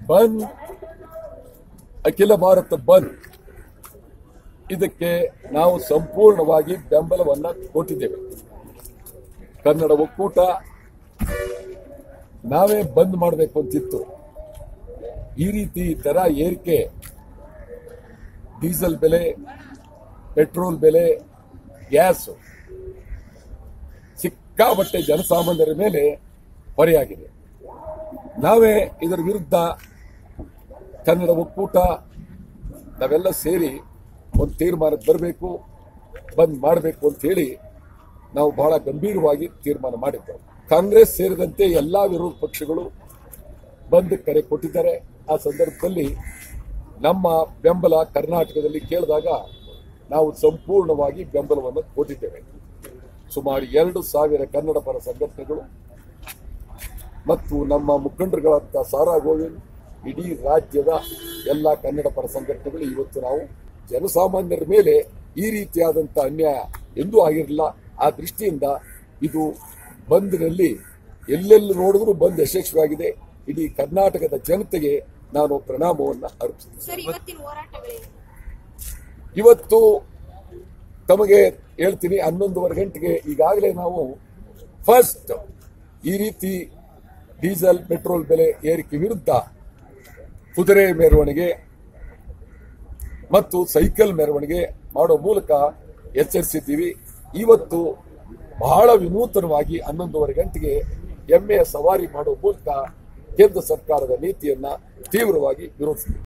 ಬಂದ್ ಅಖಿಲ ಭಾರತ ಬಂದ್ ಇದಕ್ಕೆ ನಾವು ಸಂಪೂರ್ಣವಾಗಿ ಬೆಂಬಲವನ್ನ ಕೊಟ್ಟಿದ್ದೇವೆ ಕನ್ನಡ ಒಕ್ಕೂಟ ನಾವೇ ಬಂದ್ ಮಾಡಬೇಕು ಅಂತಿತ್ತು ಈ ರೀತಿ ದರ ಏರಿಕೆ ಡೀಸೆಲ್ ಬೆಲೆ ಪೆಟ್ರೋಲ್ ಬೆಲೆ ಗ್ಯಾಸ್ ಸಿಕ್ಕಾಪಟ್ಟೆ ಜನಸಾಮಾನ್ಯರ ಮೇಲೆ ಹೊರೆಯಾಗಿದೆ ನಾವೇ ಇದರ ವಿರುದ್ಧ ಕನ್ನಡ ಒಕ್ಕೂಟ ನಾವೆಲ್ಲ ಸೇರಿ ಒಂದು ತೀರ್ಮಾನಕ್ಕೆ ಬರಬೇಕು ಬಂದ್ ಮಾಡಬೇಕು ಅಂತ ಹೇಳಿ ನಾವು ಬಹಳ ಗಂಭೀರವಾಗಿ ತೀರ್ಮಾನ ಮಾಡಿದ್ದೆವು ಕಾಂಗ್ರೆಸ್ ಸೇರಿದಂತೆ ಎಲ್ಲಾ ವಿರೋಧ ಪಕ್ಷಗಳು ಬಂದ್ ಕರೆ ಕೊಟ್ಟಿದ್ದಾರೆ ಆ ಸಂದರ್ಭದಲ್ಲಿ ನಮ್ಮ ಬೆಂಬಲ ಕರ್ನಾಟಕದಲ್ಲಿ ಕೇಳಿದಾಗ ನಾವು ಸಂಪೂರ್ಣವಾಗಿ ಬೆಂಬಲವನ್ನು ಕೊಟ್ಟಿದ್ದೇವೆ ಸುಮಾರು ಎರಡು ಸಾವಿರ ಕನ್ನಡ ಪರ ಸಂಘಟನೆಗಳು ಮತ್ತು ನಮ್ಮ ಮುಖಂಡರುಗಳಾದ ಸಾರಾ ಗೋವಿಂದ್ ಇಡೀ ರಾಜ್ಯದ ಎಲ್ಲ ಕನ್ನಡ ಪರ ಸಂಘಟನೆಗಳು ಇವತ್ತು ನಾವು ಜನಸಾಮಾನ್ಯರ ಮೇಲೆ ಈ ರೀತಿಯಾದಂಥ ಅನ್ಯಾಯ ಎಂದೂ ಆಗಿರಲಿಲ್ಲ ಆ ದೃಷ್ಟಿಯಿಂದ ಇದು ಬಂದ್ನಲ್ಲಿ ಎಲ್ಲೆಲ್ಲಿ ನೋಡಿದ್ರೂ ಬಂದ್ ಯಶಸ್ವಿಯಾಗಿದೆ ಇಡೀ ಕರ್ನಾಟಕದ ಜನತೆಗೆ ನಾನು ಪ್ರಣಾಮವನ್ನು ಅರ್ಪಿಸ್ತೀನಿ ಸರ್ ಇವತ್ತಿನ ಹೋರಾಟಗಳೇನು ಇವತ್ತು ತಮಗೆ ಹೇಳ್ತೀನಿ ಹನ್ನೊಂದುವರೆ ಗಂಟೆಗೆ ಈಗಾಗಲೇ ನಾವು ಫಸ್ಟ್ ಈ ರೀತಿ ಡೀಸೆಲ್ ಪೆಟ್ರೋಲ್ ಬೆಲೆ ಏರಿಕೆ ವಿರುದ್ಧ ಕುದುರೆ ಮೆರವಣಿಗೆ ಮತ್ತು ಸೈಕಲ್ ಮೆರವಣಿಗೆ ಮಾಡೋ ಮೂಲಕ ಎಚ್ಚರಿಸಿದ್ದೀವಿ ಇವತ್ತು ಬಹಳ ವಿನೂತನವಾಗಿ ಹನ್ನೊಂದುವರೆ ಗಂಟೆಗೆ ಎಮ್ಮೆಯ ಸವಾರಿ ಮಾಡೋ ಮೂಲಕ ಕೇಂದ್ರ ಸರ್ಕಾರದ ನೀತಿಯನ್ನ ತೀವ್ರವಾಗಿ ವಿರೋಧಿಸಿದ್ದೀವಿ